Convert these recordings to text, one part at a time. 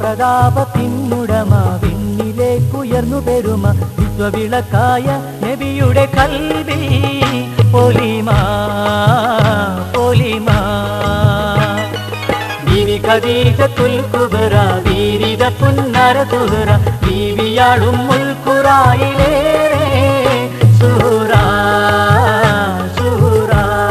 പ്രതാപത്തിനുടമ വിണ്ണിലേക്കുയർന്നു പെരുമ വിശ്വവിളക്കായ നബിയുടെ കൽവി പൊലിമാ പൊലിമാ ബീവി ഖദീജത്തുൽ കുബറ വീരിത പുന്നര തുഹറ ബീവിയാളും മുൽക്കുറായിലേറെ സുഹറ സുഹറ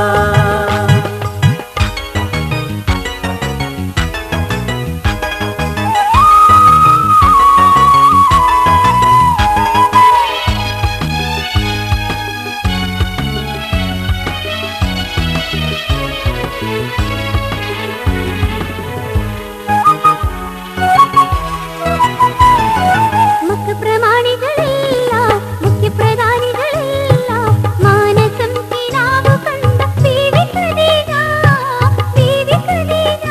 മുഖ്യപ്രമാണികളെല്ലാം മുഖ്യപ്രധാനികളെല്ലാം മാനസം കിനാവു കണ്ട ബീവി ഖദീജ, ബീവി ഖദീജ.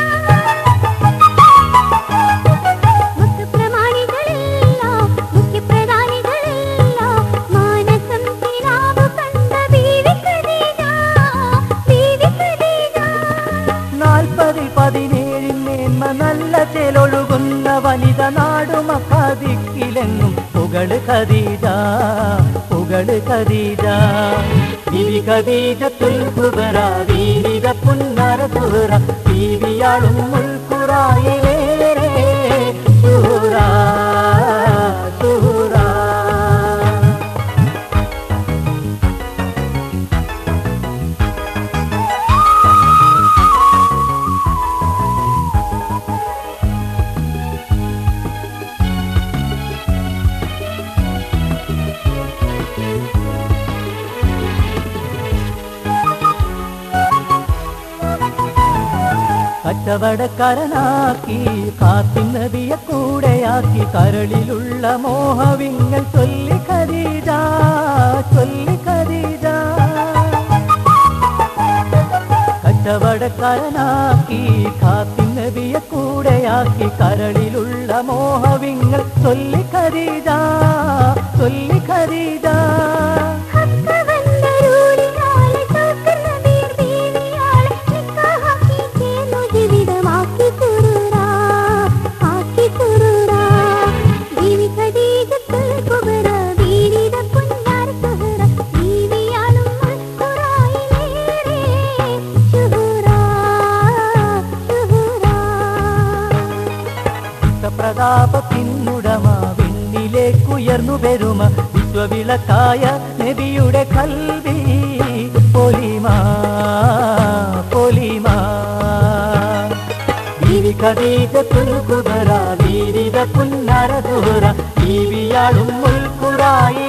മുഖ്യപ്രമാണികളെല്ലാം മുഖ്യപ്രധാനികളെല്ലാം മാനസം കിനാവു കണ്ട ബീവി ഖദീജ, ബീവി ഖദീജ. നാൽപ്പതിൽ പതിനേഴിൽ മേന്മ നല്ല ചേലൊഴുകുന്ന വനിത നാടുമക്കാതിക്കിലെങ്ങും പുകള് ഖദീജ പുകള് ഖദീജ ബിവി ഖദീജ തുൽകുബറ വീരിത പുന്നര തുഹറ ബീവിയാളും മുൽക്കുറായിലേറെ സുഹറ സുഹറ കച്ചവടക്കാരനാക്കി കാത്തിനബിയെ കൂടെയാക്കി കരളിലുള്ള മോഹവിങ്ങൾ ചൊല്ലി ഖദീജ ചൊല്ലി ഖദീജ കച്ചവടക്കാരനാക്കി കാത്തിനബിയെ കൂടെയാക്കി കരളിലുള്ള മോഹവിങ്ങൾ ചൊല്ലി ഖദീജ ചൊല്ലി ഖദീജ ഹക്കവന്തരൂരിനാലെ തോക്കുന്ന വീർ ബീവിയാളെ നിക്കാഹാക്കി ചേർന്നു ജീവിതമാക്കി സുരൂരാ, ആക്കി സുരൂരാ. ബീവി ഖദീജത്തുൽ കുബ്ര, വീരിത പുന്നാര സുഹറ, ബീവിയാളും മുസ്കുറായിലേറെ ശുഹൂറാ, ശുഹൂറാ. പ്രതാപത്തിനുടമ വിണ്ണിലേക്കുയർന്നു പെരുമ വിശ്വവിളക്കായ നബിയുടെ കൽവി പൊലിമാ പൊലിമാ ബീവി ഖദീജ തുൽകുബറ വീരിത പുന്നര ദുഹറ ബീവിയാളും മുൽക്കുറായി